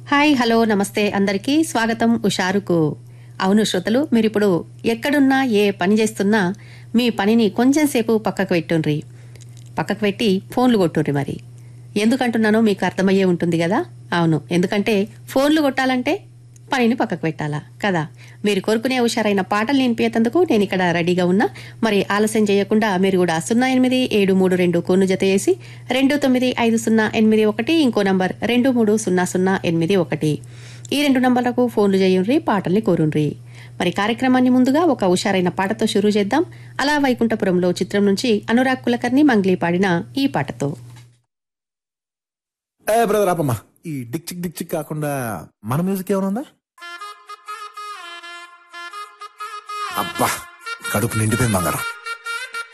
hi hello నమస్తే అందరికీ స్వాగతం ఉషారుకు అవును శ్రోతలు మీరిప్పుడు ఎక్కడున్నా ఏ పని చేస్తున్నా మీ పనిని కొంచెం సేపు పక్కకు పెట్టుండ్రి పక్కకు పెట్టి ఫోన్లు కొట్టుండ్రి మరి ఎందుకంటున్నానో మీకు అర్థమయ్యే ఉంటుంది కదా అవును ఎందుకంటే ఫోన్లు కొట్టాలంటే పనిని పక్కకు పెట్టాలా కదా మీరు కోరుకునే హుషారైన పాటలు నింపేతందుకు నేను ఇక్కడ రెడీగా ఉన్నా మరి ఆలస్యం చేయకుండా మీరు కూడా సున్నా ఎనిమిది ఏడు మూడు రెండు కోను జత వేసి రెండు తొమ్మిది ఐదు సున్నా ఎనిమిది ఒకటి ఇంకో నంబర్ రెండు మూడు సున్నా సున్నా ఎనిమిది ఒకటి ఈ రెండు నంబర్లకు ఫోన్లు చేయుండ్రి పాటల్ని కోరుండ్రి మరి కార్యక్రమాన్ని ముందుగా ఒక హుషారైన పాటతో షురూ చేద్దాం అలా వైకుంఠపురంలో చిత్రం నుంచి అనురాగ్ కులకర్ని మంగ్లీ పాడిన ఈ పాటతో ఏ బ్రదర్ ఆపమ్మా ఈ డిక్ చిక్ డిక్ చిక్ కాకుండా మన మ్యూజిక్ ఏమైనా ఉందా అబ్బా కడుపు నిండిపోయింది బంగారం